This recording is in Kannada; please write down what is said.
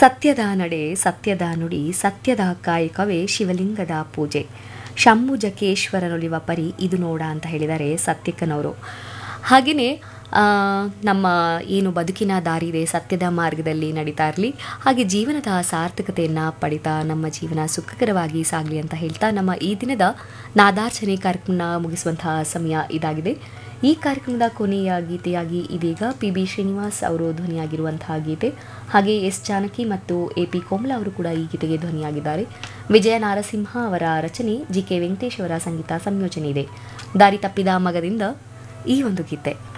ಸತ್ಯದ ನಡೆ ಸತ್ಯದ ನುಡಿ ಸತ್ಯದ ಕಾಯಕವೇ ಶಿವಲಿಂಗದ ಪೂಜೆ ಶಂಭುಜಕೇಶ್ವರನೊಲಿವ ಪರಿ ಇದು ನೋಡ ಅಂತ ಹೇಳಿದ್ದಾರೆ ಸತ್ಯಕ್ಕನವರು ಹಾಗೆಯೇ ಆ, ನಮ್ಮ ಏನು ಬದುಕಿನ ದಾರಿ ಇದೆ ಸತ್ಯದ ಮಾರ್ಗದಲ್ಲಿ ನಡೀತಾ ಇರಲಿ ಹಾಗೆ ಜೀವನದ ಸಾರ್ಥಕತೆಯನ್ನು ಪಡಿತಾ ನಮ್ಮ ಜೀವನ ಸುಖಕರವಾಗಿ ಸಾಗಲಿ ಅಂತ ಹೇಳ್ತಾ ನಮ್ಮ ಈ ದಿನದ ನಾದಾರ್ಚನೆ ಕಾರ್ಯಕ್ರಮ ಮುಗಿಸುವಂತಹ ಸಮಯ ಇದಾಗಿದೆ ಈ ಕಾರ್ಯಕ್ರಮದ ಕೊನೆಯ ಗೀತೆಯಾಗಿ ಇದೀಗ ಪಿ ಬಿ ಶ್ರೀನಿವಾಸ್ ಅವರು ಧ್ವನಿಯಾಗಿರುವಂತಹ ಗೀತೆ ಹಾಗೆ ಎಸ್ ಜಾನಕಿ ಮತ್ತು ಎ ಪಿ ಕೋಮಲ ಅವರು ಕೂಡ ಈ ಗೀತೆಗೆ ಧ್ವನಿಯಾಗಿದ್ದಾರೆ ವಿಜಯ ನಾರಸಿಂಹ ಅವರ ರಚನೆ ಜಿ ಕೆ ವೆಂಕಟೇಶ್ ಅವರ ಸಂಗೀತ ಸಂಯೋಜನೆ ಇದೆ ದಾರಿ ತಪ್ಪಿದ ಮಗದಿಂದ ಈ ಒಂದು ಗೀತೆ